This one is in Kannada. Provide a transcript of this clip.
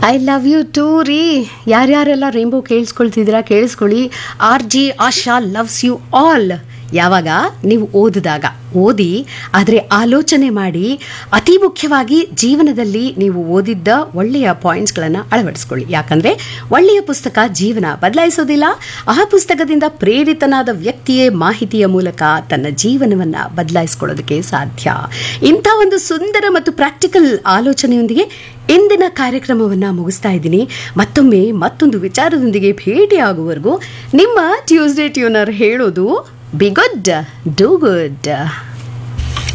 ಐ ಲವ್ ಯು ಟೂ ರೀ ಯಾರ್ಯಾರೆಲ್ಲ ರೇಂಬೋ ಕೇಳಿಸ್ಕೊಳ್ತಿದ್ದೀರಾ ಕೇಳಿಸ್ಕೊಳ್ಳಿ R J Asha loves you all ಯಾವಾಗ ನೀವು ಓದಿದಾಗ ಓದಿ ಆದರೆ ಆಲೋಚನೆ ಮಾಡಿ ಅತಿ ಮುಖ್ಯವಾಗಿ ಜೀವನದಲ್ಲಿ ನೀವು ಓದಿದ್ದ ಒಳ್ಳೆಯ ಪಾಯಿಂಟ್ಸ್ಗಳನ್ನು ಅಳವಡಿಸ್ಕೊಳ್ಳಿ ಯಾಕಂದರೆ ಒಳ್ಳೆಯ ಪುಸ್ತಕ ಜೀವನ ಬದಲಾಯಿಸೋದಿಲ್ಲ ಆ ಪುಸ್ತಕದಿಂದ ಪ್ರೇರಿತನಾದ ವ್ಯಕ್ತಿಯೇ ಮಾಹಿತಿಯ ಮೂಲಕ ತನ್ನ ಜೀವನವನ್ನು ಬದಲಾಯಿಸ್ಕೊಳ್ಳೋದಕ್ಕೆ ಸಾಧ್ಯ ಇಂಥ ಒಂದು ಸುಂದರ ಮತ್ತು ಪ್ರಾಕ್ಟಿಕಲ್ ಆಲೋಚನೆಯೊಂದಿಗೆ ಇಂದಿನ ಕಾರ್ಯಕ್ರಮವನ್ನು ಮುಗಿಸ್ತಾ ಇದ್ದೀನಿ ಮತ್ತೊಮ್ಮೆ ಮತ್ತೊಂದು ವಿಚಾರದೊಂದಿಗೆ ಭೇಟಿಯಾಗುವವರೆಗೂ ನಿಮ್ಮ ಟ್ಯೂಸ್ಡೇ ಟ್ಯೂನರ್ ಹೇಳೋದು ಬಿ ಗುಡ್ ಡೂ ಗುಡ್